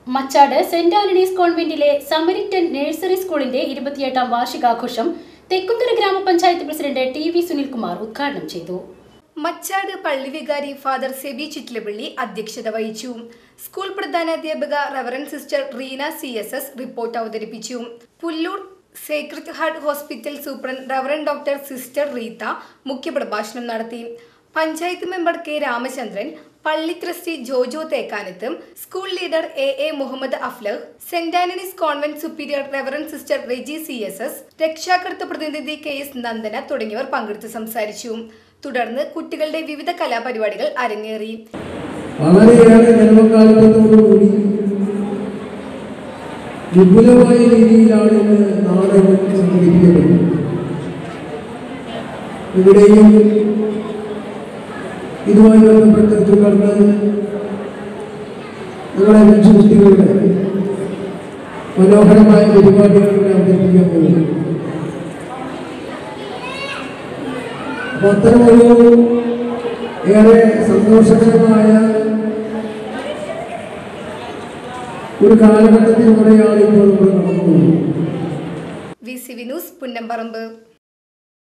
Machad saint Antony's കോൺവെന്റിലെ Samaritan nursery സ്കൂളിന്റെ ഇരുപത്തിയെട്ടാം വാർഷികാഘോഷം തെക്കുംതര ഗ്രാമപഞ്ചായത്ത് പ്രസിഡന്റ് ടി വി സുനിൽകുമാർ ഉദ്ഘാടനം ചെയ്തു മച്ചാട് പള്ളി വികാരി ഫാദർ സെബി ചിറ്റിലപ്പള്ളി അധ്യക്ഷത വഹിച്ചു സ്കൂൾ പ്രധാനാധ്യാപിക reverend sister Reena C S S report അവതരിപ്പിച്ചു Pullur sacred heart hospital superintendent reverend doctor sister Reetha മുഖ്യപ്രഭാഷണം നടത്തി പഞ്ചായത്ത് മെമ്പർ കെ രാമചന്ദ്രൻ പള്ളി trustee Jojo Thekkanath school leader A A Muhammad Aflah saint Antony's convent superior reverend sister Reji C S S രക്ഷാകർത്ത പ്രതിനിധി K S Nandana തുടങ്ങിയവർ പങ്കെടുത്ത് സംസാരിച്ചു തുടർന്ന് കുട്ടികളുടെ വിവിധ കലാപരിപാടികൾ അരങ്ങേറി വളരെയേറെ ജന്മകാലത്തോടുകൂടി വിപുലമായ രീതിയിലാണ് ഇന്ന് നാടകം സംഘടിപ്പിക്കപ്പെടുന്നത് ഇവിടെയും ഇതുമായി ബന്ധപ്പെട്ട് തുടർന്ന് നിങ്ങളെ കൊച്ചു കുട്ടികളുടെ മനോഹരമായ പരിപാടികൾ ഇവിടെ അവതരിപ്പിക്കാൻ പോകുന്നു അപ്പൊ അത്തരമൊരു ഏറെ സന്തോഷകരമായ ഒരു കാലഘട്ടത്തിലൂടെയാണ് ഇപ്പോൾ നമ്മൾ കടന്നു പോകുന്നത് V C V news Punnamparambu